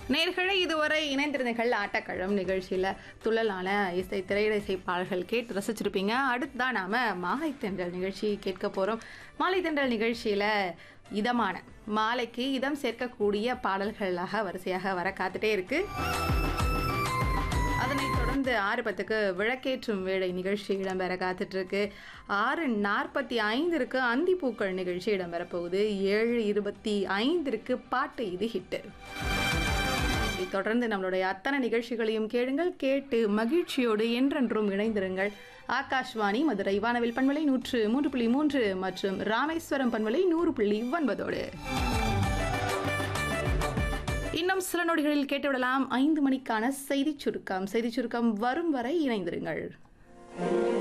நேர்களை இதுவரை இணைந்திருந்தீர்கள் ஆட்டக்களம் நிகழ்ச்சியில் துள்ளலான இசை திரையிட இசை பாடல்கள் கேட்டு ரசிச்சிருப்பீங்க அடுத்ததான் நாம மாலை தென்றல் நிகழ்ச்சி கேட்க போகிறோம் மாலை தென்றல் நிகழ்ச்சியில் இதமான மாலைக்கு இதம் சேர்க்கக்கூடிய பாடல்களாக வரிசையாக வர காத்துட்டே இருக்கு அதனைத் தொடர்ந்து ஆறு பத்துக்கு விளக்கேற்றும் வேலை நிகழ்ச்சி இடம்பெற காத்துட்டு இருக்கு ஆறு நாற்பத்தி ஐந்திற்கு அந்திப்பூக்கள் நிகழ்ச்சி இடம்பெற போகுது ஏழு இருபத்தி ஐந்திற்கு பாட்டு இது ஹிட்டு இதைத் தொடர்ந்து நம்மளுடைய அத்தனை நிகழ்ச்சிகளையும் கேளுங்கள் கேட்டு மகிழ்ச்சியோடு என்றென்றும் இணைந்திருங்கள் ஆகாஷ்வாணி மதுரை வானவில் பண்பலை நூற்று மூன்று புள்ளி மூன்று மற்றும் ராமேஸ்வரம் பண்பலை நூறு புள்ளி ஒன்பதோடு இன்னும் சில நொடிகளில் கேட்டுவிடலாம் ஐந்து மணிக்கான செய்திச் சுருக்கம் செய்திச் சுருக்கம் வரும் வரை இணைந்திருங்கள்